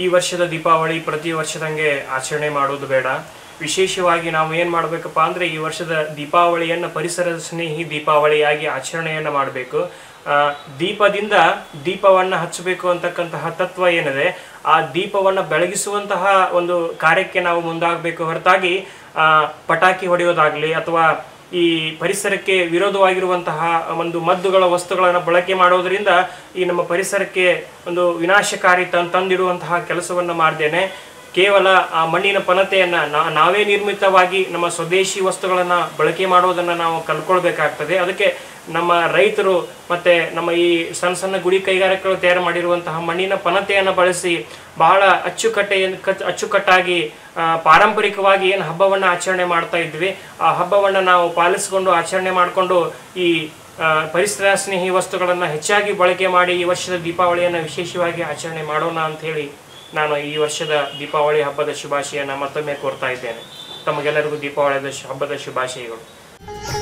ಈ ವರ್ಷದ ದೀಪಾವಳಿ ಪ್ರತಿ ವರ್ಷದಂಗೆ ಆಚರಣೆ ಮಾಡೋದು ಬೇಡ ವಿಶೇಷವಾಗಿ ನಾವು ಏನು ಮಾಡಬೇಕಪ್ಪ ಅಂದರೆ ಈ ವರ್ಷದ ದೀಪಾವಳಿಯನ್ನು ಪರಿಸರ ಸ್ನೇಹಿ ದೀಪಾವಳಿಯಾಗಿ ಆಚರಣೆಯನ್ನು ಮಾಡಬೇಕು ಆ, ದೀಪದಿಂದ ದೀಪವನ್ನು ಹಚ್ಚಬೇಕು ಅಂತಕ್ಕಂತಹ ತತ್ವ ಏನಿದೆ ಆ ದೀಪವನ್ನು ಬೆಳಗಿಸುವಂತಹ ಒಂದು ಕಾರ್ಯಕ್ಕೆ ನಾವು ಮುಂದಾಗಬೇಕು ಹೊರತಾಗಿ ಆ, ಪಟಾಕಿ ಹೊಡೆಯೋದಾಗಲಿ ಅಥವಾ ಈ ಪರಿಸರಕ್ಕೆ ವಿರೋಧವಾಗಿರುವಂತಹ ಒಂದು ಮದ್ದುಗಳ ವಸ್ತುಗಳನ್ನು ಬಳಕೆ ಮಾಡೋದ್ರಿಂದ ಈ ನಮ್ಮ ಪರಿಸರಕ್ಕೆ ಒಂದು ವಿನಾಶಕಾರಿ ತನ್ ತಂದಿಡುವಂತಹ ಕೆಲಸವನ್ನು ಮಾಡ್ದೇನೆ ಕೇವಲ ಆ ಮಣ್ಣಿನ ಪನತೆಯನ್ನ ನಾ- ನಾವೇ ನಿರ್ಮಿತವಾಗಿ ನಮ್ಮ ಸ್ವದೇಶಿ ವಸ್ತುಗಳನ್ನ ಬಳಕೆ ಮಾಡೋದನ್ನ ನಾವು ಕಲ್ಕೊಳ್ಬೇಕಾಗ್ತದೆ ಅದಕ್ಕೆ ನಮ್ಮ ರೈತರು ಮತ್ತೆ ನಮ್ಮ ಈ ಸಣ್ಣ ಸಣ್ಣ ಗುಡಿ ಕೈಗಾರಿಕೆಗಳು ತಯಾರು ಮಾಡಿರುವಂತಹ ಮಣ್ಣಿನ ಪನತೆಯನ್ನು ಬಳಸಿ ಬಹಳ ಅಚ್ಚುಕಟ್ಟೆಯನ್ನು ಕಚ್ ಅಚ್ಚುಕಟ್ಟಾಗಿ ಆ, ಪಾರಂಪರಿಕವಾಗಿ ಏನು ಹಬ್ಬವನ್ನು ಆಚರಣೆ ಮಾಡ್ತಾ ಇದ್ವಿ ಆ ಹಬ್ಬವನ್ನು ನಾವು ಪಾಲಿಸಿಕೊಂಡು ಆಚರಣೆ ಮಾಡಿಕೊಂಡು ಈ ಆ, ಪರಿಸರ ಸ್ನೇಹಿ ವಸ್ತುಗಳನ್ನು ಹೆಚ್ಚಾಗಿ ಬಳಕೆ ಮಾಡಿ ಈ ವರ್ಷದ ದೀಪಾವಳಿಯನ್ನು ವಿಶೇಷವಾಗಿ ಆಚರಣೆ ಮಾಡೋಣ ಅಂತ ಹೇಳಿ ನಾನು ಈ ವರ್ಷದ ದೀಪಾವಳಿ ಹಬ್ಬದ ಶುಭಾಶಯನ ಮತ್ತೊಮ್ಮೆ ಕೋರ್ತಾ ಇದ್ದೇನೆ ತಮಗೆಲ್ಲರಿಗೂ ದೀಪಾವಳಿಯ ಶು- ಹಬ್ಬದ ಶುಭಾಶಯಗಳು